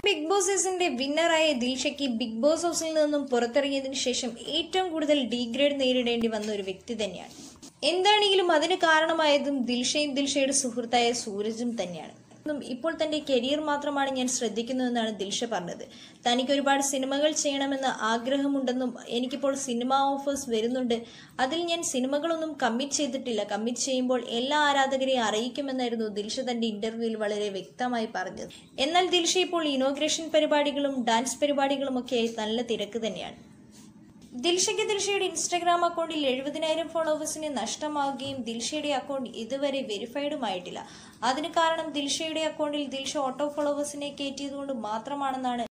big boss സീസണിന്റെ വിന്നറായ ദിൽഷയ്ക്ക് big boss ഹൗസിൽ നിന്നും പുറത്തിറങ്ങിയതിനു ശേഷം ഏറ്റവും കൂടുതൽ ഡീഗ്രേഡ് നേരിടേണ്ടി വന്ന ഒരു വ്യക്തി തന്നെയാണ് എന്താണെങ്കിലും അതിന് കാരണമായതും ദിൽഷയും ദിൽഷയുടെ സുഹൃത്തായ സൂരജും തന്നെയാണ് ഉം ഇപ്പോൾ തന്റെ കരിയർ മാത്രമാണ് ഞാൻ ശ്രദ്ധിക്കുന്നതെന്നാണ് ദിൽഷ പറഞ്ഞത് തനിക്ക് ഒരുപാട് സിനിമകൾ ചെയ്യണമെന്ന് ആഗ്രഹമുണ്ടെന്നും എനിക്കിപ്പോൾ സിനിമ ഓഫേഴ്സ് വരുന്നുണ്ട് അതിൽ ഞാൻ സിനിമകളൊന്നും കമ്മിറ്റ് ചെയ്തിട്ടില്ല കമ്മിറ്റ് ചെയ്യുമ്പോൾ എല്ലാ ആരാധകരെയും അറിയിക്കുമെന്നായിരുന്നു ദിൽഷ തന്റെ ഇന്റർവ്യൂവിൽ വളരെ വ്യക്തമായി പറഞ്ഞത് എന്നാൽ ദിൽഷ ഇപ്പോൾ ഇനോഗ്രേഷൻ പരിപാടികളും ഡാൻസ് പരിപാടികളും ഒക്കെയായി നല്ല തിരക്ക് തന്നെയാണ് ദിൽഷയ്ക്ക് ദിൽഷയുടെ ഇൻസ്റ്റഗ്രാം അക്കൗണ്ടിൽ എഴുപതിനായിരം ഫോളോവേഴ്സിന് നഷ്ടമാവുകയും ദിൽഷയുടെ അക്കൗണ്ട് ഇതുവരെ വെരിഫൈഡും ആയിട്ടില്ല അതിന് കാരണം ദിൽഷയുടെ അക്കൗണ്ടിൽ ദിൽഷ ഓട്ടോ ഫോളോവേഴ്സിനെ കയറ്റിയതുകൊണ്ട് മാത്രമാണെന്നാണ്